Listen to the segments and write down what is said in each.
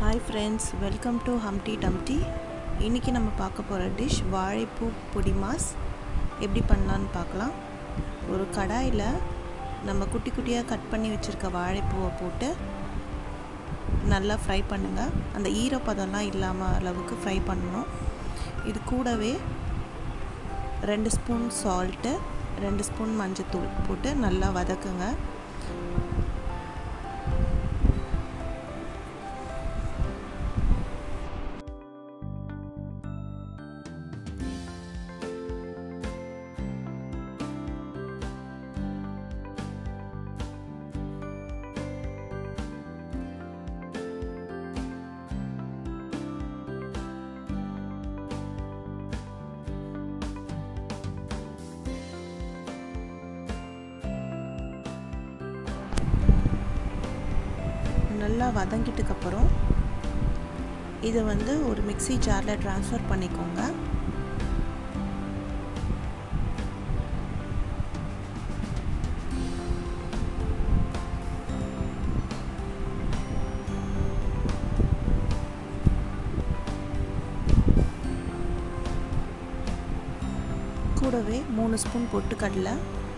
hi friends welcome to Humpty Dumpty இன்றைக்கி நம்ம பார்க்க போகிற டிஷ் வாழைப்பூ பொடி மாஸ் எப்படி பண்ணலான்னு பார்க்கலாம் ஒரு கடாயில் நம்ம குட்டி குட்டியாக கட் பண்ணி வச்சுருக்க வாழைப்பூவை போட்டு நல்லா ஃப்ரை பண்ணுங்கள் அந்த ஈரப்பதம்லாம் இல்லாமல் அளவுக்கு ஃப்ரை பண்ணணும் இது கூடவே ரெண்டு ஸ்பூன் சால்ட்டு ரெண்டு ஸ்பூன் மஞ்சத்தூள் போட்டு நல்லா வதக்குங்க நல்லா வதங்கிட்டுக்கப்புறம் இதை வந்து ஒரு மிக்சி ஜாரில் ட்ரான்ஸ்ஃபர் பண்ணிக்கோங்க கூடவே மூணு ஸ்பூன் பொட்டுக்கடலை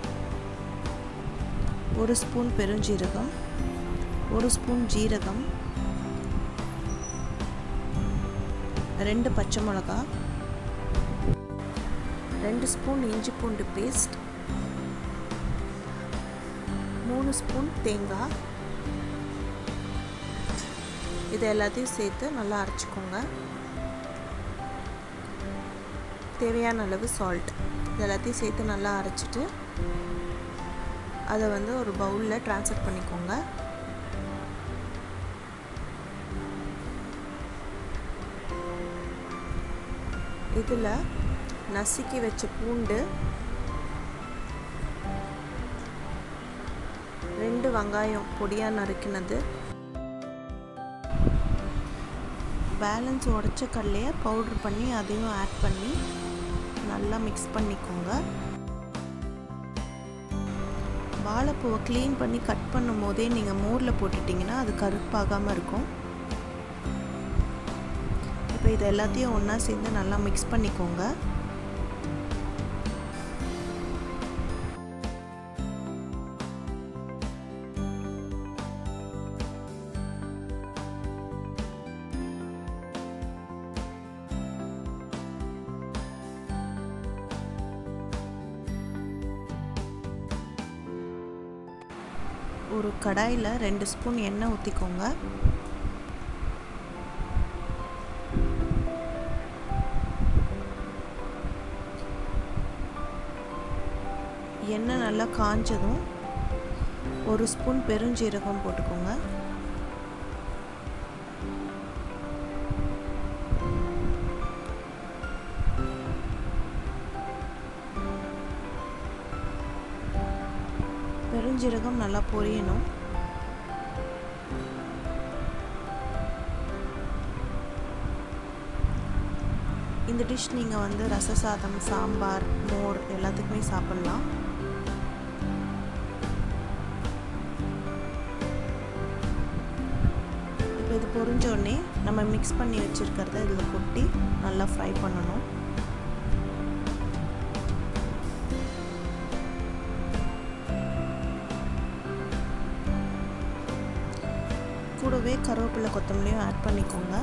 ஒரு ஸ்பூன் பெருஞ்சீரகம் ஒரு ஸ்பூன் ஜீரகம் ரெண்டு பச்சை மிளகா ரெண்டு ஸ்பூன் இஞ்சி பூண்டு பேஸ்ட் மூணு ஸ்பூன் தேங்காய் இது எல்லாத்தையும் சேர்த்து நல்லா அரைச்சிக்கோங்க தேவையான அளவு சால்ட் இது எல்லாத்தையும் சேர்த்து நல்லா அரைச்சிட்டு அதை வந்து ஒரு பவுலில் ட்ரான்ஸ்ஃபர் பண்ணிக்கோங்க இதில் நசுக்கி வச்ச பூண்டு ரெண்டு வெங்காயம் பொடியாக நறுக்கினது பேலன்ஸ் உடச்ச கடலையை பவுட்ரு பண்ணி அதையும் ஆட் பண்ணி நல்லா மிக்ஸ் பண்ணிக்கோங்க வாழைப்பூவை க்ளீன் பண்ணி கட் பண்ணும் போதே நீங்கள் மோரில் போட்டுட்டிங்கன்னா அது கருப்பாகாமல் இருக்கும் இப்போ இது எல்லாத்தையும் ஒன்றா சேர்ந்து நல்லா மிக்ஸ் பண்ணிக்கோங்க ஒரு கடாயில் ரெண்டு ஸ்பூன் எண்ணெய் ஊற்றிக்கோங்க எண்ணெய் நல்லா காஞ்சதும் ஒரு ஸ்பூன் பெருஞ்சீரகம் போட்டுக்கோங்க பெருஞ்சீரகம் நல்லா பொரியணும் இந்த டிஷ் நீங்கள் வந்து ரச சாதம் சாம்பார் மோர் எல்லாத்துக்குமே சாப்பிட்லாம் இப்போ இது பொரிஞ்சோடனே நம்ம மிக்ஸ் பண்ணி வச்சுருக்கிறத இதில் கொட்டி நல்லா ஃப்ரை பண்ணணும் கூடவே கருவேப்பிலை கொத்தமல்லியும் ஆட் பண்ணிக்கோங்க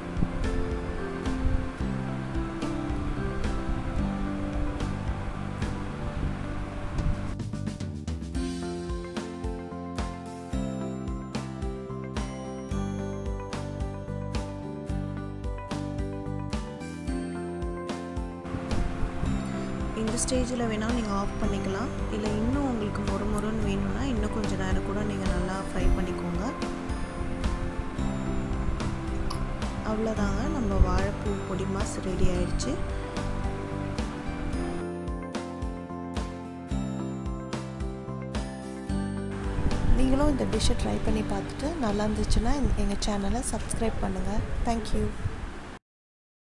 இந்த ஸ்டேஜில் வேணால் நீங்கள் ஆஃப் பண்ணிக்கலாம் இல்லை இன்னும் உங்களுக்கு மொறு மொறுன்னு வேணும்னா இன்னும் கொஞ்சம் நேரம் கூட நீங்கள் நல்லா ஃப்ரை பண்ணிக்கோங்க அவ்வளோதாங்க நம்ம வாழைப்பூ பொடி மாஸ் ரெடி ஆயிடுச்சு நீங்களும் இந்த டிஷ்ஷை ட்ரை பண்ணி பார்த்துட்டு நல்லா இருந்துச்சுன்னா எங்கள் சேனலை சப்ஸ்கிரைப் பண்ணுங்கள் தேங்க்யூ